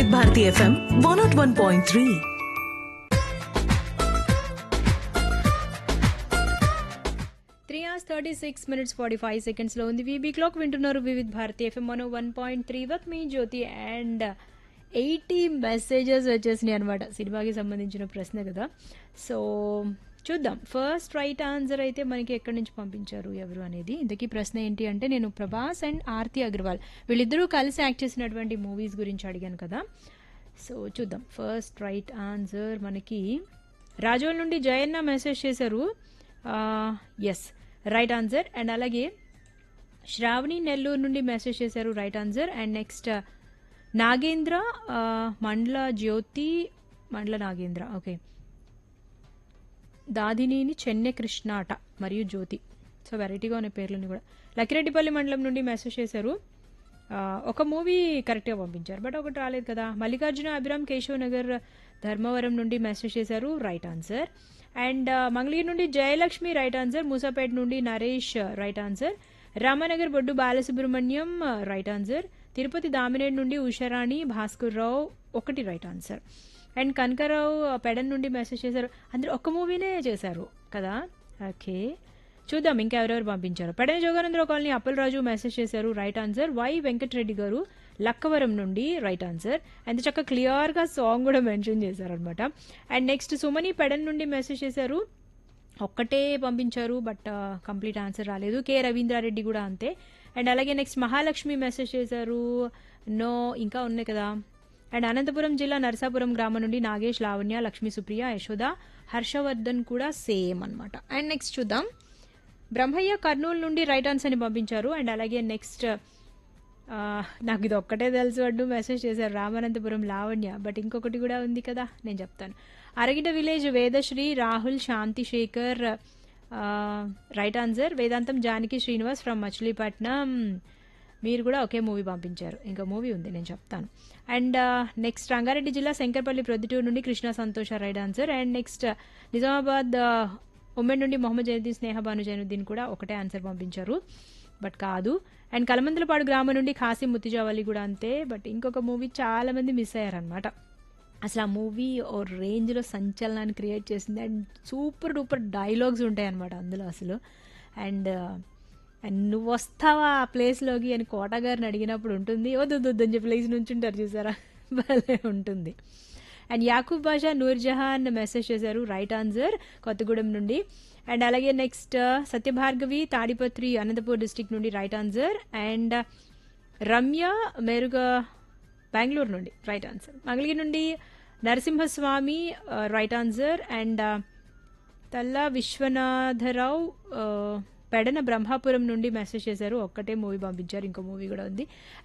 వివిధ Bharati FM one nought one point three three hours thirty six minutes forty five సెకండ్స్లో ఉంది VB clock వింటున్నారు Vividh Bharati FM మనో one point three వత్ మీ జ్యోతి అండ్ ఎయిటీ మెసేజెస్ వచ్చేసినాయి అనమాట సినిమాకి సంబంధించిన ప్రశ్న కదా సో చూద్దాం ఫస్ట్ రైట్ ఆన్సర్ అయితే మనకి ఎక్కడి నుంచి పంపించారు ఎవరు అనేది ఇంతకీ ప్రశ్న ఏంటి అంటే నేను ప్రభాస్ అండ్ ఆర్తి అగర్వాల్ వీళ్ళిద్దరూ కలిసి యాక్ట్ చేసినటువంటి మూవీస్ గురించి అడిగాను కదా సో చూద్దాం ఫస్ట్ రైట్ ఆన్సర్ మనకి రాజోల్ నుండి జయన్న మెసేజ్ చేశారు ఎస్ రైట్ ఆన్సర్ అండ్ అలాగే శ్రావణి నెల్లూరు నుండి మెసేజ్ చేశారు right answer and next Nagendra ఆ, మండల జ్యోతి మండల నాగేంద్ర ఓకే దాదినేని చెన్నె కృష్ణాట మరియు జ్యోతి సో వెరైటీగా ఉన్న పేర్లని కూడా లకిరెడ్డిపల్లి మండలం నుండి మెసేజ్ చేశారు ఆ, ఒక మూవీ కరెక్ట్గా పంపించారు బట్ ఒకటి రాలేదు కదా మల్లికార్జున అభిరామ్ కేశవ్ నగర్ ధర్మవరం నుండి మెసేజ్ చేశారు రైట్ ఆన్సర్ అండ్ మంగళగిరి నుండి జయలక్ష్మి రైట్ ఆన్సర్ మూసాపేట నుండి Naresh right answer Ramanagar Boddu Balasubrahmanyam right answer Tirupati Damineedu నుండి ఉషారాణి భాస్కర్ రావు ఒకటి right answer and Kanakarao Pedana నుండి మెసేజ్ చేశారు అందరూ ఒక్క మూవీనే చేశారు కదా ఓకే చూద్దాం ఇంకా ఎవరెవరు పంపించారు పెడన జోగానందర కాలనీ అప్పలరాజు మెసేజ్ చేశారు రైట్ ఆన్సర్ వై వెంకటరెడ్డి గారు లక్కవరం నుండి రైట్ ఆన్సర్ అంత చక్క క్లియర్గా సాంగ్ కూడా మెన్షన్ చేశారనమాట అండ్ నెక్స్ట్ సుమని పెడన్ నుండి మెసేజ్ చేశారు ఒక్కటే పంపించారు బట్ కంప్లీట్ ఆన్సర్ రాలేదు కె రవీంద్రారెడ్డి కూడా అంతే అండ్ అలాగే నెక్స్ట్ మహాలక్ష్మి మెసేజ్ చేశారు నో ఇంకా ఉన్నాయి కదా అండ్ అనంతపురం జిల్లా నరసాపురం గ్రామం నుండి నాగేష్ లావణ్య లక్ష్మీ సుప్రియ యశోద హర్షవర్ధన్ కూడా సేమ్ అన్నమాట అండ్ నెక్స్ట్ చూద్దాం బ్రహ్మయ్య కర్నూలు నుండి రైట్ ఆన్సర్ అని పంపించారు అండ్ అలాగే నెక్స్ట్ ఆ, నాకు ఇది ఒక్కటే తెలుసు అంటూ మెసేజ్ చేశారు రామానంతపురం లావణ్య బట్ ఇంకొకటి కూడా ఉంది కదా నేను చెప్తాను అరగిట విలేజ్ వేదశ్రీ రాహుల్ శాంతి శేఖర్ ఆ, రైట్ ఆన్సర్ వేదాంతం జానకి శ్రీనివాస్ ఫ్రమ్ మచిలీపట్నం మీరు కూడా ఒకే మూవీ పంపించారు ఇంకా మూవీ ఉంది నేను చెప్తాను అండ్ నెక్స్ట్ రంగారెడ్డి జిల్లా శంకర్పల్లి ప్రొద్దుటూరు నుండి Krishna Santosha right answer and next Nizamabad ఆ, ఉమ్మెన్ నుండి మొహమ్మద్ జైనుద్దీన్ స్నేహ భాను జైనుద్దీన్ కూడా ఒకటే ఆన్సర్ పంపించారు బట్ కాదు అండ్ కలమందలపాడు గ్రామం నుండి ఖాసిం ముత్తిజావలి కూడా అంతే బట్ ఇంకొక మూవీ చాలా మంది మిస్ అయ్యారనమాట అసలు ఆ మూవీ ఓ రేంజ్లో సంచలనాన్ని క్రియేట్ చేసింది అండ్ సూపర్ డూపర్ డైలాగ్స్ ఉంటాయి అనమాట అందులో అసలు అండ్ అండ్ నువ్వు వస్తావా ఆ ప్లేస్లోకి అని కోట గారిని అడిగినప్పుడు ఉంటుంది వద్దు వద్దు అని చెప్పి ప్లేస్ నుంచి ఉంటారు చూసారా భలే ఉంటుంది అండ్ యాకూబ్ బాషా నూర్జహాన్ మెసేజ్ చేశారు రైట్ ఆన్సర్ కొత్తగూడెం నుండి అండ్ అలాగే నెక్స్ట్ సత్యభార్గవి తాడిపత్రి అనంతపూర్ డిస్టిక్ నుండి రైట్ ఆన్సర్ అండ్ రమ్య మెరుగా బెంగళూరు నుండి రైట్ ఆన్సర్ మంగళగిరి నుండి Narasimhaswamy right answer and Talla Viswanatharao ఆ, పెడన బ్రహ్మాపురం నుండి మెసేజ్ చేశారు ఒక్కటే మూవీ పంపించారు ఇంకో మూవీ కూడా ఉంది